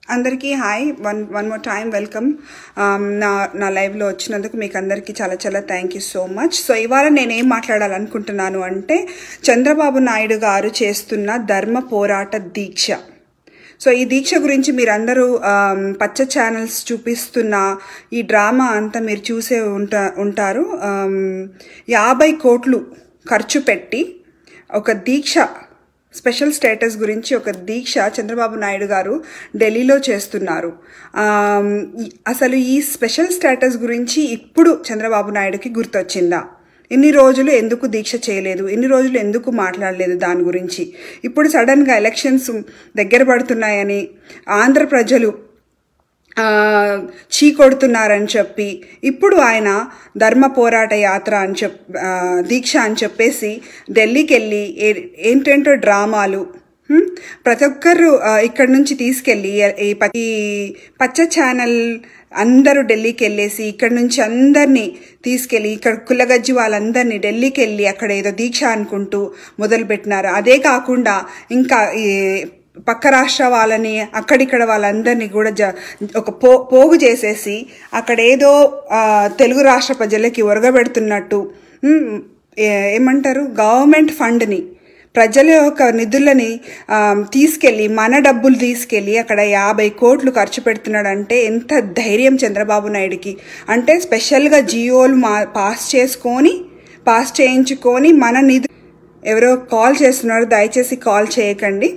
అందరికీ hi one one more time welcome నా నా లైవ్లో వచ్చినందుకు మీకు అందరికీ చాలా చాలా thank you so much so ఇవాళ నేను ఏం మాట్లాడాలనుకుంటున్నాను అంటే చంద్రబాబు నాయుడు గారు చేస్తున్న ధర్మ పోరాట దీక్ష సో ఈ దీక్ష గురించి మీరందరూ ఆమ్, పచ్చ ఛానల్స్ చూపిస్తున్న ఈ డ్రామా అంతా మీరు చూసే ఉంటా ఉంటారు ఆమ్, యాభై కోట్లు ఖర్చు పెట్టి ఒక దీక్ష స్పెషల్ స్టేటస్ గురించి ఒక దీక్ష చంద్రబాబు నాయుడు గారు ఢిల్లీలో చేస్తున్నారు ఆమ్, ఈ- అసలు ఈ స్పెషల్ స్టేటస్ గురించి ఇప్పుడు చంద్రబాబు నాయుడుకి గుర్తొచ్చిందా ఇన్ని రోజులు ఎందుకు దీక్ష చేయలేదు ఇన్ని రోజులు ఎందుకు మాట్లాడలేదు దాని గురించి ఇప్పుడు సడన్గా ఎలక్షన్స్ దగ్గర పడుతున్నాయని ఆంధ్ర ప్రజలు ఆ, చీకొడుతున్నారని చెప్పి ఇప్పుడు ఆయన ధర్మ పోరాట యాత్ర అని చెప్ ఆ, దీక్ష అని చెప్పేసి ఢిల్లీకి వెళ్ళి ఏ- ఏంటేంటో డ్రామాలు హ్మ్? ప్రతి ఒక్కరు ఆ, ఇక్కడి నుంచి తీసుకెళ్ళి ఈ ప- ఈ పచ్చ ఛానల్ అందరూ ఢిల్లీకి వెళ్ళేసి ఇక్కడ నుంచి అందరినీ తీసుకెళ్ళి ఇక్కడ కుల్లగజ్జి వాళ్ళందరినీ ఢిల్లీకి వెళ్ళి అక్కడ ఏదో దీక్ష అనుకుంటూ మొదలుపెట్టినారు అదే కాకుండా ఇంకా ఈ పక్క రాష్ట్ర వాళ్ళని అక్కడిక్కడ వాళ్ళందరినీ కూడా జ ఒక పో పోగు చేసేసి అక్కడ ఏదో ఆ, తెలుగు రాష్ట్ర ప్రజలకి ఒరగబెడుతున్నట్టు ఉమ్, ఏ- ఏమంటారు గవర్నమెంట్ ఫండ్ని ప్రజల యొక్క నిధులని ఆ, తీసుకెళ్ళి మన డబ్బులు తీసుకెళ్ళి అక్కడ యాభై కోట్లు ఖర్చు పెడుతున్నాడంటే ఎంత ధైర్యం చంద్రబాబు నాయుడికి అంటే స్పెషల్గా జియోలు మా పాస్ చేసుకొని పాస్ చేయించుకొని మన నిధు ఎవరో కాల్ చేస్తున్నారు దయచేసి కాల్ చేయకండి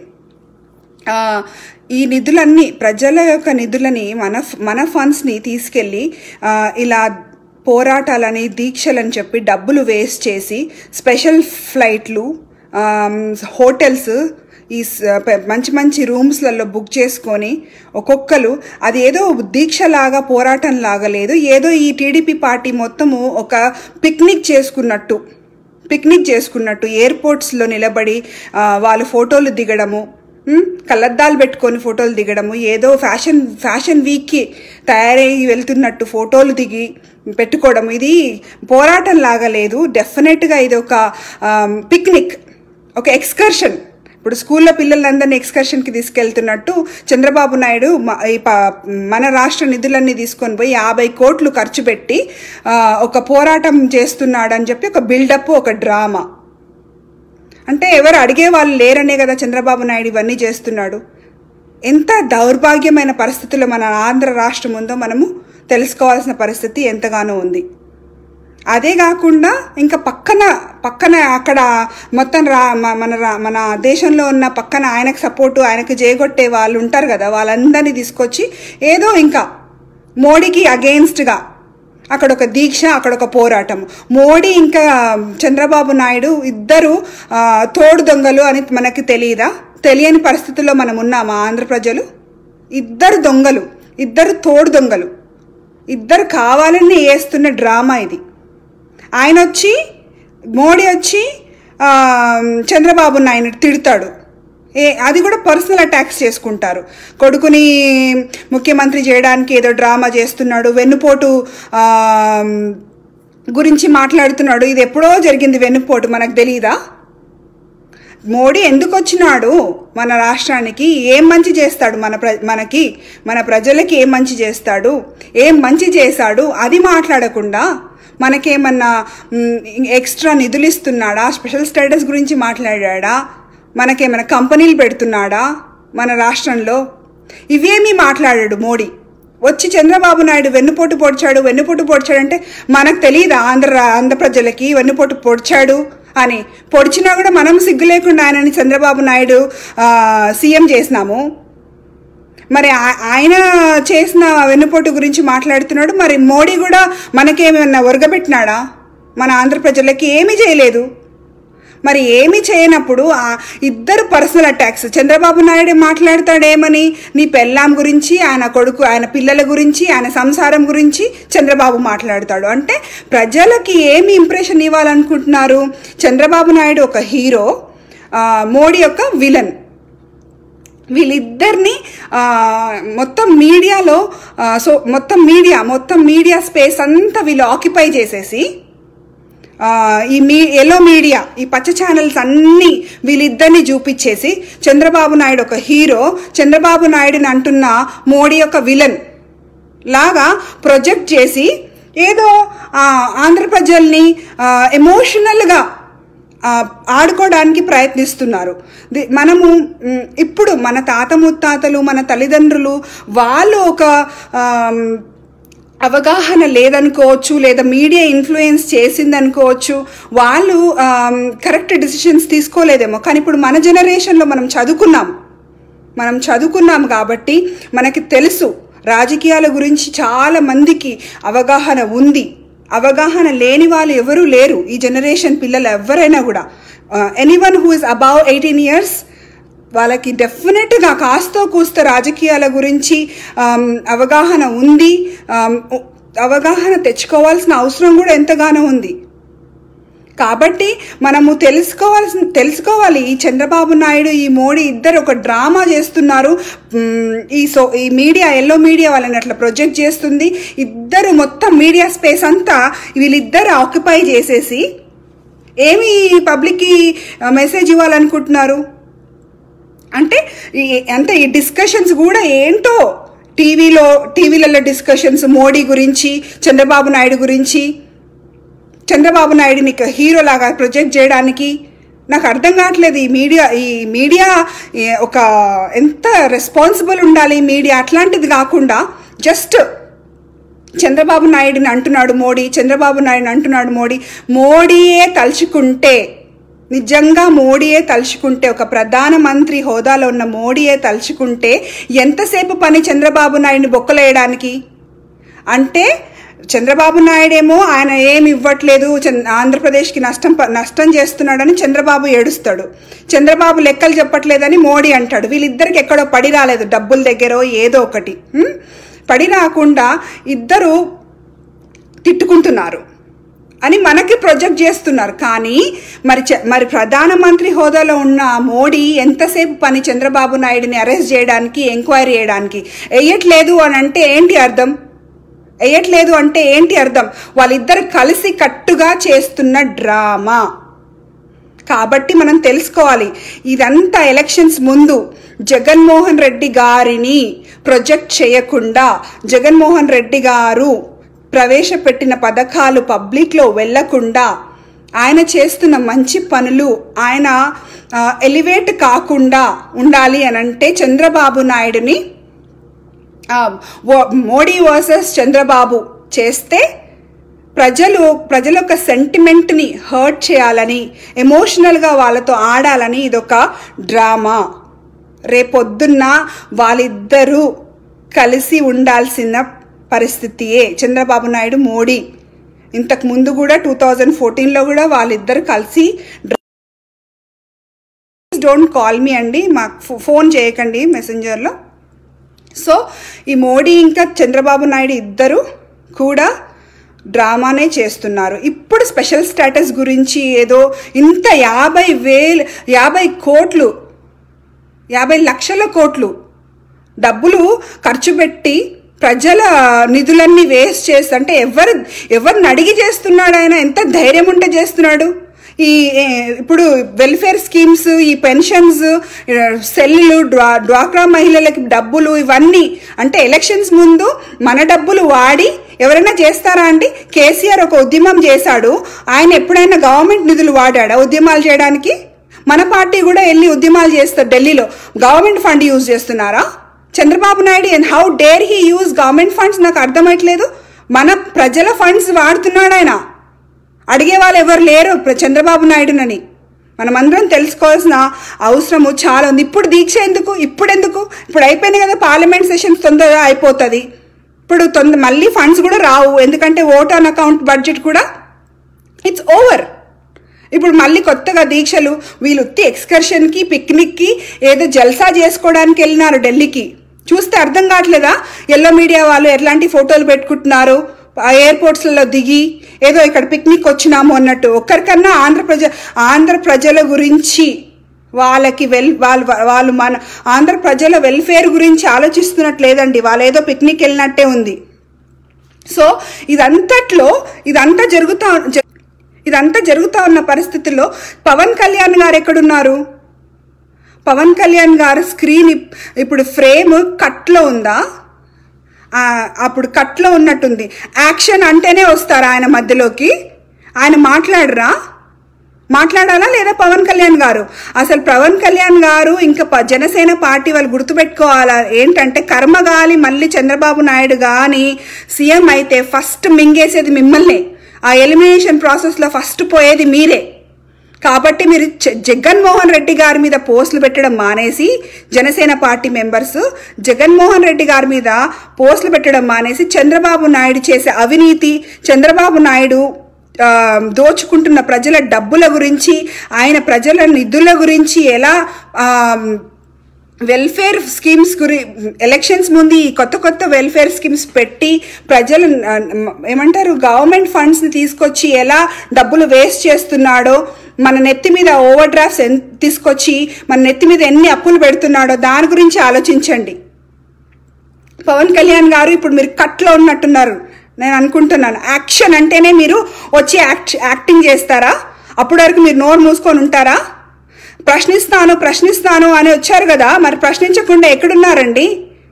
ఆ, ఈ నిధులన్నీ ప్రజల యొక్క నిధులని మన మన ఫండ్స్ని తీసుకెళ్ళి ఆ, ఇలా పోరాటాలని దీక్షలని చెప్పి డబ్బులు వేస్ట్ చేసి స్పెషల్ ఫ్లైట్లు ఆమ్, హోటల్స్ ఈ స- పె- మంచి మంచి రూమ్స్లలో బుక్ చేసుకొని ఒక్కొక్కరు అది ఏదో దీక్షలాగా పోరాటం లాగా లేదు ఏదో ఈ టీడీపీ పార్టీ మొత్తము ఒక పిక్నిక్ చేసుకున్నట్టు పిక్నిక్ చేసుకున్నట్టు ఎయిర్పోర్ట్స్లో నిలబడి ఆ, వాళ్ళు ఫోటోలు దిగడము ఉమ్, కళ్ళద్దాలు పెట్టుకొని ఫోటోలు దిగడము ఏదో ఫ్యాషన్ ఫ్యాషన్ వీక్కి తయారయ్యి వెళ్తున్నట్టు ఫోటోలు దిగి పెట్టుకోవడం ఇది పోరాటం లాగా లేదు డెఫినెట్గా ఇది ఒక ఆమ్, పిక్నిక్ ఒక ఎక్స్కర్షన్ ఇప్పుడు స్కూల్లో పిల్లలందరినీ ఎక్స్కర్షన్కి తీసుకెళ్తున్నట్టు చంద్రబాబు నాయుడు మ- ఈ ప- మన రాష్ట్ర నిధులన్నీ తీసుకొని పోయి యాభై కోట్లు ఖర్చు పెట్టి ఆ, ఒక పోరాటం చేస్తున్నాడని చెప్పి ఒక బిల్డప్ ఒక డ్రామా అంటే ఎవరు అడిగే వాళ్ళు లేరనే కదా చంద్రబాబు నాయుడు ఇవన్నీ చేస్తున్నాడు ఎంత దౌర్భాగ్యమైన పరిస్థితుల్లో మన ఆంధ్ర రాష్ట్రం ఉందో మనము తెలుసుకోవాల్సిన పరిస్థితి ఎంతగానో ఉంది అదే కాకుండా ఇంకా పక్కన పక్కన అక్కడ మొత్తం రా మ- మన రా మన దేశంలో ఉన్న పక్కన ఆయనకు సపోర్టు ఆయనకు జయగొట్టే వాళ్ళు ఉంటారు కదా వాళ్ళందరినీ తీసుకొచ్చి ఏదో ఇంకా మోడీకి అగెయిన్స్ట్గా అక్కడ ఒక దీక్ష అక్కడ ఒక పోరాటం మోడీ ఇంకా చంద్రబాబు నాయుడు ఇద్దరు ఆ, తోడు దొంగలు అని మనకి తెలియదా తెలియని పరిస్థితుల్లో మనం ఉన్నామా ఆంధ్ర ప్రజలు ఇద్దరు దొంగలు ఇద్దరు తోడు దొంగలు ఇద్దరు కావాలని వేస్తున్న డ్రామా ఇది ఆయన వచ్చి మోడీ వచ్చి ఆ, చంద్రబాబు నాయుడు తిడతాడు ఏ అది కూడా పర్సనల్ అటాక్స్ చేసుకుంటారు కొడుకుని ముఖ్యమంత్రి చేయడానికి ఏదో డ్రామా చేస్తున్నాడు వెన్నుపోటు ఆ, గురించి మాట్లాడుతున్నాడు ఇది ఎప్పుడో జరిగింది వెన్నుపోటు మనకు తెలియదా మోడీ ఎందుకు వచ్చినాడు మన రాష్ట్రానికి ఏం మంచి చేస్తాడు మన ప్ర మనకి మన ప్రజలకి ఏం మంచి చేస్తాడు ఏం మంచి చేశాడు అది మాట్లాడకుండా మనకేమన్నా మ్, ఎక్స్ట్రా నిధులు ఇస్తున్నాడా స్పెషల్ స్టేటస్ గురించి మాట్లాడాడా మనకేమైనా కంపెనీలు పెడుతున్నాడా మన రాష్ట్రంలో ఇవేమీ మాట్లాడాడు మోడీ వచ్చి చంద్రబాబు నాయుడు వెన్నుపోటు పొడిచాడు వెన్నుపోటు పొడిచాడంటే మనకు తెలియదా ఆంధ్ర ఆంధ్ర ప్రజలకి వెన్నుపోటు పొడిచాడు అని పొడిచినా కూడా మనం సిగ్గు లేకుండా ఆయనని చంద్రబాబు నాయుడు ఆ, సీఎం చేసినాము మరి ఆ- ఆయన చేసిన వెన్నుపోటు గురించి మాట్లాడుతున్నాడు మరి మోడీ కూడా మనకేమైనా ఒరగబెట్టినాడా మన ఆంధ్ర ప్రజలకి ఏమీ చేయలేదు మరి ఏమీ చేయనప్పుడు ఆ ఇద్దరు పర్సనల్ అటాక్స్ చంద్రబాబు నాయుడు మాట్లాడతాడేమని నీ పెళ్ళాం గురించి ఆయన కొడుకు ఆయన పిల్లల గురించి ఆయన సంసారం గురించి చంద్రబాబు మాట్లాడతాడు అంటే ప్రజలకి ఏమి ఇంప్రెషన్ ఇవ్వాలనుకుంటున్నారు చంద్రబాబు నాయుడు ఒక హీరో ఆ, మోడీ యొక్క విలన్ వీళ్ళిద్దరిని ఆ, మొత్తం మీడియాలో ఆ, సో మొత్తం మీడియా మొత్తం మీడియా స్పేస్ అంతా వీళ్ళు ఆక్యుపై చేసేసి ఆ, ఈ మీ ఎల్లో మీడియా ఈ పచ్చ ఛానల్స్ అన్నీ వీళ్ళిద్దరిని చూపించేసి చంద్రబాబు నాయుడు ఒక హీరో చంద్రబాబు నాయుడుని అంటున్న మోడీ ఒక విలన్ లాగా ప్రొజెక్ట్ చేసి ఏదో ఆ, ఆంధ్ర ప్రజల్ని ఎమోషనల్గా ఆడుకోవడానికి ప్రయత్నిస్తున్నారు ది- మనము మ్, ఇప్పుడు మన తాత ముత్తాతలు మన తల్లిదండ్రులు వాళ్ళు ఒక ఆమ్, అవగాహన లేదనుకోవచ్చు లేదా మీడియా ఇన్ఫ్లుయెన్స్ చేసిందనుకోవచ్చు వాళ్ళు కరెక్ట్ డిసిషన్స్ తీసుకోలేదేమో కానీ ఇప్పుడు మన జనరేషన్లో మనం చదువుకున్నాం మనం చదువుకున్నాం కాబట్టి మనకి తెలుసు రాజకీయాల గురించి చాలా మందికి అవగాహన ఉంది అవగాహన లేని వాళ్ళు ఎవరూ లేరు ఈ జనరేషన్ పిల్లలు ఎవరైనా కూడా anyone who is above eighteen years వాళ్ళకి డెఫినెట్గా కాస్తో కూస్త రాజకీయాల గురించి ఆమ్, అవగాహన ఉంది ఆమ్, ఉ- అవగాహన తెచ్చుకోవాల్సిన అవసరం కూడా ఎంతగానో ఉంది కాబట్టి మనము తెలుసుకోవాల్సిన తెలుసుకోవాలి ఈ చంద్రబాబు నాయుడు ఈ మోడీ ఇద్దరు ఒక డ్రామా చేస్తున్నారు మ్, ఈ సో ఈ మీడియా ఎల్లో మీడియా వాళ్ళని అట్లా ప్రొజెక్ట్ చేస్తుంది ఇద్దరు మొత్తం మీడియా స్పేస్ అంతా వీళ్ళిద్దరు ఆక్యుపై చేసేసి ఏమి పబ్లిక్కి మెసేజ్ ఇవ్వాలనుకుంటున్నారు అంటే ఈ అంటే ఈ డిస్కషన్స్ కూడా ఏంటో టీవీలో టీవీలలో డిస్కషన్స్ మోడీ గురించి చంద్రబాబు నాయుడు గురించి చంద్రబాబు నాయుడిని ఇక హీరో లాగా ప్రొజెక్ట్ చేయడానికి నాకు అర్థం కావట్లేదు ఈ మీడియా ఈ మీడియా ఏ, ఒక ఎంత రెస్పాన్సిబుల్ ఉండాలి ఈ మీడియా అట్లాంటిది కాకుండా జస్ట్ చంద్రబాబు నాయుడిని అంటున్నాడు మోడీ చంద్రబాబు నాయుడిని అంటున్నాడు మోడీ మోడీయే తలుచుకుంటే నిజంగా మోడీయే తలుచుకుంటే ఒక ప్రధానమంత్రి హోదాలో ఉన్న మోడీయే తలుచుకుంటే ఎంతసేపు పని చంద్రబాబు నాయుడిని బొక్కలేయడానికి అంటే చంద్రబాబు నాయుడేమో ఆయన ఏమి ఇవ్వట్లేదు చంద్ర- ఆంధ్రప్రదేశ్కి నష్టం ప- నష్టం చేస్తున్నాడని చంద్రబాబు ఏడుస్తాడు చంద్రబాబు లెక్కలు చెప్పట్లేదని మోడీ అంటాడు వీళ్ళిద్దరికి ఎక్కడో పడి రాలేదు డబ్బుల దగ్గర ఏదో ఒకటి ఉం? పడి రాకుండా ఇద్దరు తిట్టుకుంటున్నారు అని మనకి ప్రొజెక్ట్ చేస్తున్నారు కానీ మరి చ- మరి ప్రధానమంత్రి హోదాలో ఉన్న మోడీ ఎంతసేపు పని చంద్రబాబు నాయుడిని అరెస్ట్ చేయడానికి ఎంక్వైరీ చేయడానికి వేయట్లేదు అని అంటే ఏంటి అర్థం వేయట్లేదు అంటే ఏంటి అర్థం వాళ్ళిద్దరు కలిసి కట్టుగా చేస్తున్న డ్రామా కాబట్టి మనం తెలుసుకోవాలి ఇదంతా ఎలక్షన్స్ ముందు జగన్మోహన్ రెడ్డి గారిని ప్రొజెక్ట్ చేయకుండా జగన్మోహన్ రెడ్డి గారు ప్రవేశపెట్టిన పథకాలు పబ్లిక్లో వెళ్లకుండా ఆయన చేస్తున్న మంచి పనులు ఆయన ఎలివేట్ కాకుండా ఉండాలి అని అంటే చంద్రబాబు నాయుడుని ఆ, వో- మోడీ వర్సెస్ చంద్రబాబు చేస్తే ప్రజలు ప్రజల యొక్క సెంటిమెంట్ని హర్ట్ చేయాలని ఎమోషనల్గా వాళ్ళతో ఆడాలని ఇదొక డ్రామా రేపొద్దున్న వాళ్ళిద్దరూ కలిసి ఉండాల్సిన పరిస్థితియే చంద్రబాబు నాయుడు మోడీ ఇంతకు ముందు కూడా టూ థౌజండ్ ఫోర్టీన్లో కూడా వాళ్ళిద్దరు కలిసి డోంట్ కాల్ మీ అండి మాకు ఫో- ఫోన్ చేయకండి మెసెంజర్లో సో ఈ మోడీ ఇంకా చంద్రబాబు నాయుడు ఇద్దరు కూడా డ్రామానే చేస్తున్నారు ఇప్పుడు స్పెషల్ స్టేటస్ గురించి ఏదో ఇంత యాభై వేలు యాభై కోట్లు యాభై లక్షల కోట్లు డబ్బులు ఖర్చు పెట్టి ప్రజల నిధులన్నీ వేస్ట్ చేసి అంటే ఎవరు ఎవరిని అడిగి చేస్తున్నాడు ఆయన ఎంత ధైర్యం ఉంటే చేస్తున్నాడు ఈ ఏ, ఇప్పుడు వెల్ఫేర్ స్కీమ్స్ ఈ పెన్షన్స్ సెల్లులు డ్వా డ్వాక్రా మహిళలకి డబ్బులు ఇవన్నీ అంటే ఎలక్షన్స్ ముందు మన డబ్బులు వాడి ఎవరైనా చేస్తారా అండి కేసీఆర్ ఒక ఉద్యమం చేశాడు ఆయన ఎప్పుడైనా గవర్నమెంట్ నిధులు వాడాడా ఉద్యమాలు చేయడానికి మన పార్టీ కూడా వెళ్ళి ఉద్యమాలు చేస్తారు ఢిల్లీలో గవర్నమెంట్ ఫండ్ యూజ్ చేస్తున్నారా Chandrababu Naidu and how dare he use government funds నాకు అర్థమవట్లేదు మన ప్రజల ఫండ్స్ వాడుతున్నాడు ఆయన అడిగే వాళ్ళు ఎవరు లేరు ప్ర- చంద్రబాబు నాయుడునని మనమందరం తెలుసుకోవాల్సిన అవసరము చాలా ఉంది ఇప్పుడు దీక్ష ఎందుకు ఇప్పుడు ఎందుకు ఇప్పుడు అయిపోయింది కదా పార్లమెంట్ సెషన్స్ తొందరగా అయిపోతుంది ఇప్పుడు తొందర మళ్ళీ ఫండ్స్ కూడా రావు ఎందుకంటే ఓట్ ఆన్ అకౌంట్ బడ్జెట్ కూడా ఇట్స్ ఓవర్ ఇప్పుడు మళ్ళీ కొత్తగా దీక్షలు వీళ్ళు ఉత్తి ఎక్స్కర్షన్కి పిక్నిక్కి ఏదో జల్సా చేసుకోవడానికి వెళ్ళినారు ఢిల్లీకి చూస్తే అర్థం కావట్లేదా ఎల్లో మీడియా వాళ్ళు ఎట్లాంటి ఫోటోలు పెట్టుకుంటున్నారు ఆ ఎయిర్పోర్ట్స్లలో దిగి ఏదో ఇక్కడ పిక్నిక్ వచ్చినాము అన్నట్టు ఒక్కరికన్నా ఆంధ్ర ప్రజ ఆంధ్ర ప్రజల గురించి వాళ్ళకి వెల్ వాళ్ళు వాళ్ళు మన ఆంధ్ర ప్రజల వెల్ఫేర్ గురించి ఆలోచిస్తున్నట్టు లేదండి వాళ్ళు ఏదో పిక్నిక్ వెళ్ళినట్టే ఉంది సో ఇదంతట్లో ఇదంతా జరుగుతా జ- ఇదంతా జరుగుతూ ఉన్న పరిస్థితుల్లో పవన్ కళ్యాణ్ గారు ఎక్కడున్నారు పవన్ కళ్యాణ్ గారు స్క్రీన్ ఇప్- ఇప్పుడు ఫ్రేమ్ కట్లో ఉందా ఆ, అప్పుడు కట్లో ఉన్నట్టుంది యాక్షన్ అంటేనే వస్తారా ఆయన మధ్యలోకి ఆయన మాట్లాడరా మాట్లాడాలా లేదా పవన్ కళ్యాణ్ గారు అసలు పవన్ కళ్యాణ్ గారు ఇంకా ప- జనసేన పార్టీ వాళ్ళు గుర్తుపెట్టుకోవాలా ఏంటంటే కర్మగాలి మళ్ళీ చంద్రబాబు నాయుడు గాని సీఎం అయితే ఫస్ట్ మింగేసేది మిమ్మల్ని ఆ ఎలిమినేషన్ ప్రాసెస్లో ఫస్ట్ పోయేది మీరే కాబట్టి మీరు జ- జగన్మోహన్ రెడ్డి గారి మీద పోస్టులు పెట్టడం మానేసి జనసేన పార్టీ మెంబర్స్ జగన్మోహన్ రెడ్డి గారి మీద పోస్టులు పెట్టడం మానేసి చంద్రబాబు నాయుడు చేసే అవినీతి చంద్రబాబు నాయుడు ఆ, దోచుకుంటున్న ప్రజల డబ్బుల గురించి ఆయన ప్రజల నిధుల గురించి ఎలా ఆ, వెల్ఫేర్ స్కీమ్స్ గురి ఎలక్షన్స్ ముందు ఈ కొత్త కొత్త వెల్ఫేర్ స్కీమ్స్ పెట్టి ప్రజలు ఆ, ఏమంటారు గవర్నమెంట్ ఫండ్స్ని తీసుకొచ్చి ఎలా డబ్బులు వేస్ట్ చేస్తున్నాడో మన నెత్తి మీద ఓవర్ డ్రాఫ్ట్స్ ఎన్ తీసుకొచ్చి మన నెత్తి మీద ఎన్ని అప్పులు పెడుతున్నాడో దాని గురించి ఆలోచించండి పవన్ కళ్యాణ్ గారు ఇప్పుడు మీరు కట్లో ఉన్నట్టున్నారు నేను అనుకుంటున్నాను యాక్షన్ అంటేనే మీరు వచ్చి యాక్ట్ యాక్టింగ్ చేస్తారా అప్పటి వరకు మీరు నోరు మూసుకొని ఉంటారా ప్రశ్నిస్తాను ప్రశ్నిస్తాను అని వచ్చారు కదా మరి ప్రశ్నించకుండా ఎక్కడున్నారండి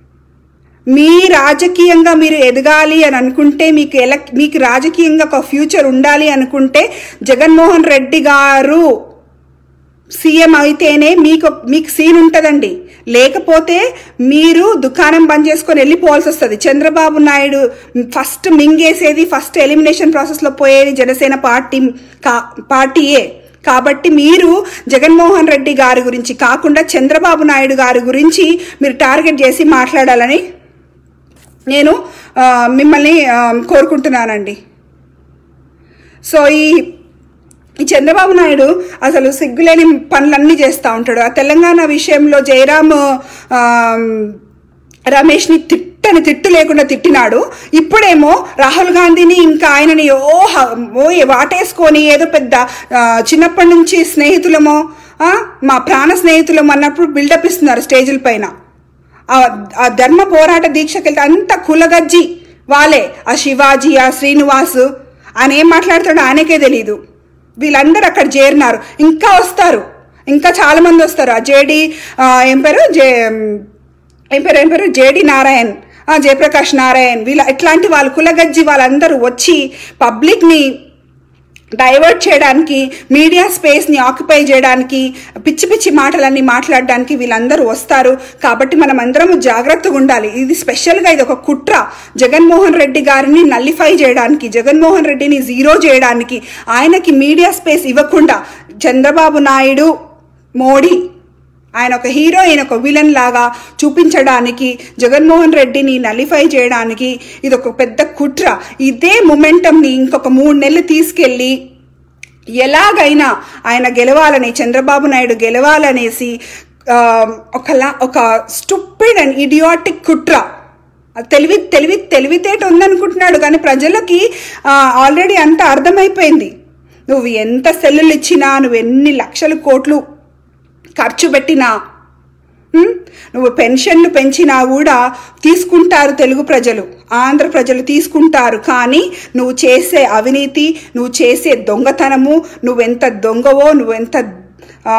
మీ రాజకీయంగా మీరు ఎదగాలి అని అనుకుంటే మీకు ఎల మీకు రాజకీయంగా ఒక ఫ్యూచర్ ఉండాలి అనుకుంటే జగన్మోహన్ రెడ్డి గారు సీఎం అయితేనే మీకు మీకు సీన్ ఉంటుందండి లేకపోతే మీరు దుకాణం బంద్ చేసుకొని వెళ్ళిపోవాల్సి వస్తుంది చంద్రబాబు నాయుడు ఫస్ట్ మింగేసేది ఫస్ట్ ఎలిమినేషన్ ప్రాసెస్లో పోయేది జనసేన పార్టీ కా పార్టీయే కాబట్టి మీరు జగన్మోహన్ రెడ్డి గారి గురించి కాకుండా చంద్రబాబు నాయుడు గారి గురించి మీరు టార్గెట్ చేసి మాట్లాడాలని నేను ఆ, మిమ్మల్ని ఆ, కోరుకుంటున్నానండి సో ఈ ఈ చంద్రబాబు నాయుడు అసలు సిగ్గులేని పనులన్నీ చేస్తూ ఉంటాడు ఆ తెలంగాణ విషయంలో జయరామ్ ఆ, రమేష్ని తిట్టని తిట్టు లేకుండా తిట్టినాడు ఇప్పుడేమో రాహుల్ గాంధీని ఇంకా ఆయనని ఓ హ- ఓ వాటేసుకొని ఏదో పెద్ద ఆ, చిన్నప్పటి నుంచి స్నేహితులమో ఆ, మా ప్రాణ స్నేహితులం అన్నప్పుడు బిల్డప్ ఇస్తున్నారు స్టేజీల పైన ఆ ఆ ధర్మ పోరాట దీక్షకి వెళ్తే అంత కులగజ్జి వాళ్ళే ఆ శివాజీ ఆ శ్రీనివాస్ ఆయన ఏం మాట్లాడతాడో ఆయనకే తెలియదు వీళ్ళందరూ అక్కడ చేరినారు ఇంకా వస్తారు ఇంకా చాలా మంది వస్తారు ఆ జేడి ఆ, ఏం పేరు జే ఏం పేరు ఏం పేరు జేడి నారాయణ్ ఆ, జయప్రకాష్ నారాయణ్ వీళ్ళ ఇట్లాంటి వాళ్ళు కులగజ్జి వాళ్ళందరూ వచ్చి పబ్లిక్ని డైవర్ట్ చేయడానికి మీడియా స్పేస్ని ఆక్యుపై చేయడానికి పిచ్చి పిచ్చి మాటలన్నీ మాట్లాడడానికి వీళ్ళందరూ వస్తారు కాబట్టి మనం అందరము జాగ్రత్తగా ఉండాలి ఇది స్పెషల్గా ఇది ఒక కుట్ర జగన్మోహన్ రెడ్డి గారిని నల్లిఫై చేయడానికి జగన్మోహన్ రెడ్డిని జీరో చేయడానికి ఆయనకి మీడియా స్పేస్ ఇవ్వకుండా చంద్రబాబు నాయుడు మోడీ ఆయన ఒక హీరో ఈయన ఒక విలన్ లాగా చూపించడానికి జగన్మోహన్ రెడ్డిని నలిఫై చేయడానికి ఇది ఒక పెద్ద కుట్ర ఇదే మొమెంటంని ఇంకొక మూడు నెలలు తీసుకెళ్ళి ఎలాగైనా ఆయన గెలవాలని చంద్రబాబు నాయుడు గెలవాలనేసి ఆ, ఒకలా ఒక స్టూపిడ్ అండ్ ఇడియాటిక్ కుట్ర అది తెలివి తెలివి తెలివితేట ఉందనుకుంటున్నాడు కానీ ప్రజలకి ఆల్రెడీ అంత అర్థమైపోయింది నువ్వు ఎంత సెల్లులు ఇచ్చినా నువ్వు ఎన్ని లక్షల కోట్లు ఖర్చు పెట్టినా ఉమ్, నువ్వు పెన్షన్లు పెంచినా కూడా తీసుకుంటారు తెలుగు ప్రజలు ఆంధ్ర ప్రజలు తీసుకుంటారు కానీ నువ్వు చేసే అవినీతి నువ్వు చేసే దొంగతనము నువ్వెంత దొంగవో నువ్వెంత ఆ,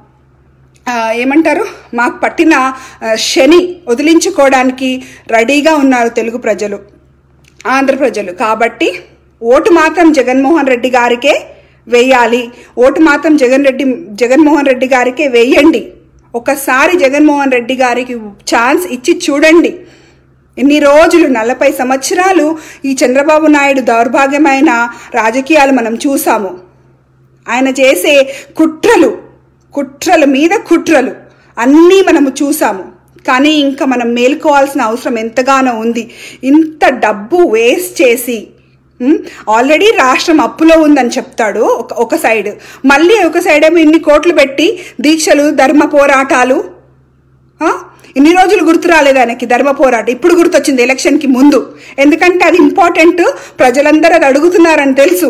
ఆ, ఏమంటారు మాకు పట్టిన ఆ, శని వదిలించుకోవడానికి రెడీగా ఉన్నారు తెలుగు ప్రజలు ఆంధ్ర ప్రజలు కాబట్టి ఓటు మాత్రం జగన్మోహన్ రెడ్డి గారికే వేయాలి ఓటు మాత్రం జగన్ రెడ్డి జగన్మోహన్ రెడ్డి గారికే వేయండి ఒకసారి జగన్మోహన్ రెడ్డి గారికి ఛాన్స్ ఇచ్చి చూడండి ఇన్ని రోజులు నలభై సంవత్సరాలు ఈ చంద్రబాబు నాయుడు దౌర్భాగ్యమైన రాజకీయాలు మనం చూసాము ఆయన చేసే కుట్రలు కుట్రల మీద కుట్రలు అన్నీ మనము చూసాము కానీ ఇంకా మనం మేలుకోవాల్సిన అవసరం ఎంతగానో ఉంది ఇంత డబ్బు వేస్ట్ చేసి ఉమ్, ఆల్రెడీ రాష్ట్రం అప్పులో ఉందని చెప్తాడు ఒక ఒక సైడ్ మళ్ళీ ఒక సైడ్ ఏమో ఇన్ని కోట్లు పెట్టి దీక్షలు ధర్మ పోరాటాలు ఆ? ఇన్ని రోజులు గుర్తు రాలేదు ఆయనకి ధర్మ పోరాటం ఇప్పుడు గుర్తొచ్చింది ఎలక్షన్కి ముందు ఎందుకంటే అది ఇంపార్టెంట్ ప్రజలందరూ అది అడుగుతున్నారని తెలుసు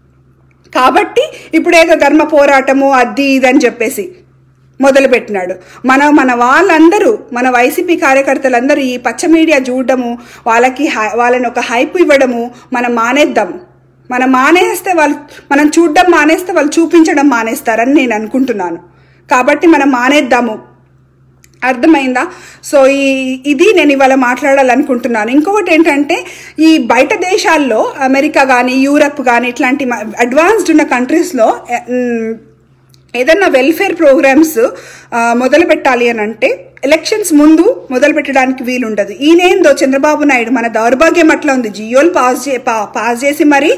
కాబట్టి ఇప్పుడేదో ధర్మ పోరాటము అది ఇది అని చెప్పేసి మొదలుపెట్టినాడు మన మన వాళ్ళందరూ మన వైసీపీ కార్యకర్తలందరూ ఈ పచ్చ మీడియా చూడడము వాళ్ళకి హై- వాళ్ళని ఒక హైప్ ఇవ్వడము మనం మానేద్దాం మనం మానేస్తే వాళ్ళు మనం చూడడం మానేస్తే వాళ్ళు చూపించడం మానేస్తారని నేను అనుకుంటున్నాను కాబట్టి మనం మానేద్దాము అర్థమైందా సో ఈ ఇది నేను ఇవాళ మాట్లాడాలనుకుంటున్నాను ఇంకొకటి ఏంటంటే ఈ బయట దేశాల్లో అమెరికా కానీ యూరప్ కానీ ఇట్లాంటి అడ్వాన్స్డ్ ఉన్న కంట్రీస్లో ఏదన్నా వెల్ఫేర్ ప్రోగ్రామ్స్ మొదలు పెట్టాలి అని అంటే ఎలక్షన్స్ ముందు మొదలు పెట్టడానికి వీలుండదు ఈయనేందో చంద్రబాబు నాయుడు మన దౌర్భాగ్యం అట్లా ఉంది జియోలు పాస్ చే పా- పాస్ చేసి మరి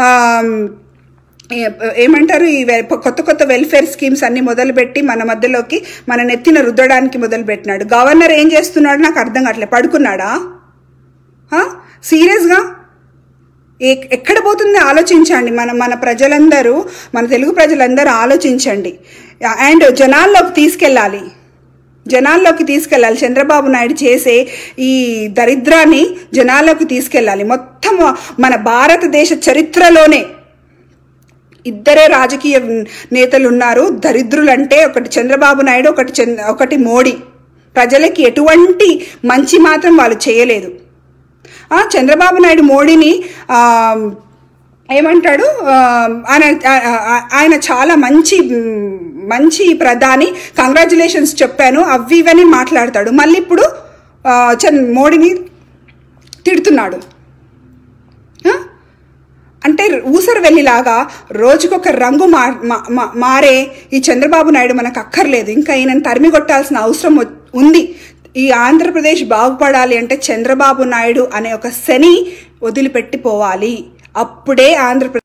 ఏ- ఏమంటారు ఈ వె- కొత్త కొత్త వెల్ఫేర్ స్కీమ్స్ అన్ని మొదలుపెట్టి మన మధ్యలోకి మన నెత్తిన రుద్దడానికి మొదలుపెట్టినాడు గవర్నర్ ఏం చేస్తున్నాడు నాకు అర్థం కావట్లేదు పడుకున్నాడా సీరియస్గా ఏ- ఎక్కడ పోతుంది ఆలోచించండి మన మన ప్రజలందరూ మన తెలుగు ప్రజలందరూ ఆలోచించండి అండ్ జనాల్లోకి తీసుకెళ్ళాలి జనాల్లోకి తీసుకెళ్ళాలి చంద్రబాబు నాయుడు చేసే ఈ దరిద్రాన్ని జనాల్లోకి తీసుకెళ్ళాలి మొత్తం మన భారతదేశ చరిత్రలోనే ఇద్దరే రాజకీయ నేతలు ఉన్నారు దరిద్రులు అంటే ఒకటి చంద్రబాబు నాయుడు ఒకటి చంద్ర ఒకటి మోడీ ప్రజలకి ఎటువంటి మంచి మాత్రం వాళ్ళు చేయలేదు ఆ, చంద్రబాబు నాయుడు మోడీని ఆ, ఏమంటాడు ఆ, ఆయన ఆ- ఆ- ఆయన చాలా మంచి మ్, మంచి ప్రధాని కంగ్రాచులేషన్స్ చెప్పాను అవి ఇవని మాట్లాడతాడు మళ్ళీ ఇప్పుడు ఆ, చంద్ మోడీని తిడుతున్నాడు ఆ? అంటే ఊసర వెళ్ళిలాగా రోజుకొక రంగు మా మా- మా- మారే ఈ చంద్రబాబు నాయుడు మనకు అక్కర్లేదు ఇంకా ఈయనను తరిమి కొట్టాల్సిన అవసరం వ- ఉంది ఈ ఆంధ్రప్రదేశ్ బాగుపడాలి అంటే చంద్రబాబు నాయుడు అనే ఒక శని వదిలిపెట్టి పోవాలి అప్పుడే ఆంధ్రప్రదేశ్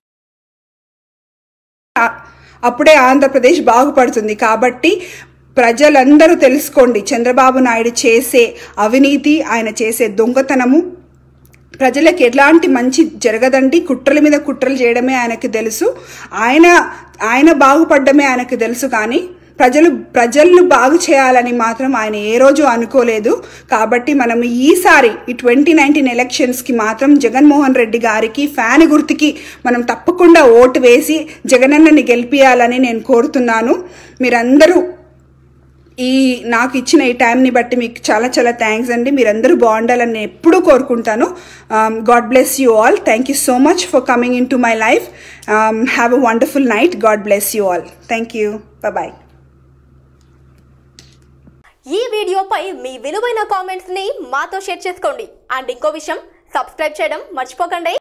అప్పుడే ఆంధ్రప్రదేశ్ బాగుపడుతుంది కాబట్టి ప్రజలందరూ తెలుసుకోండి చంద్రబాబు నాయుడు చేసే అవినీతి ఆయన చేసే దొంగతనము ప్రజలకు ఎలాంటి మంచి జరగదండి కుట్రల మీద కుట్రలు చేయడమే ఆయనకి తెలుసు ఆయన ఆయన బాగుపడ్డమే ఆయనకు తెలుసు కానీ ప్రజలు ప్రజలను బాగు చేయాలని మాత్రం ఆయన ఏ రోజు అనుకోలేదు కాబట్టి మనం ఈసారి ఈ ట్వంటీ నైన్టీన్ ఎలక్షన్స్కి మాత్రం జగన్మోహన్ రెడ్డి గారికి ఫ్యాన్ గుర్తుకి మనం తప్పకుండా ఓటు వేసి జగనన్నని గెలిపియాలని నేను కోరుతున్నాను మీరందరూ ఈ నాకు ఇచ్చిన ఈ టైంని బట్టి మీకు చాలా చాలా థ్యాంక్స్ అండి మీరందరూ బాగుండాలని నేను ఎప్పుడూ కోరుకుంటాను God bless you all thank you so much for coming into my life have a wonderful night God bless you all thank you bye ఈ వీడియోపై మీ విలువైన కామెంట్స్ ని మాతో షేర్ చేసుకోండి అండ్ ఇంకో విషయం సబ్స్క్రైబ్ చేయడం మర్చిపోకండి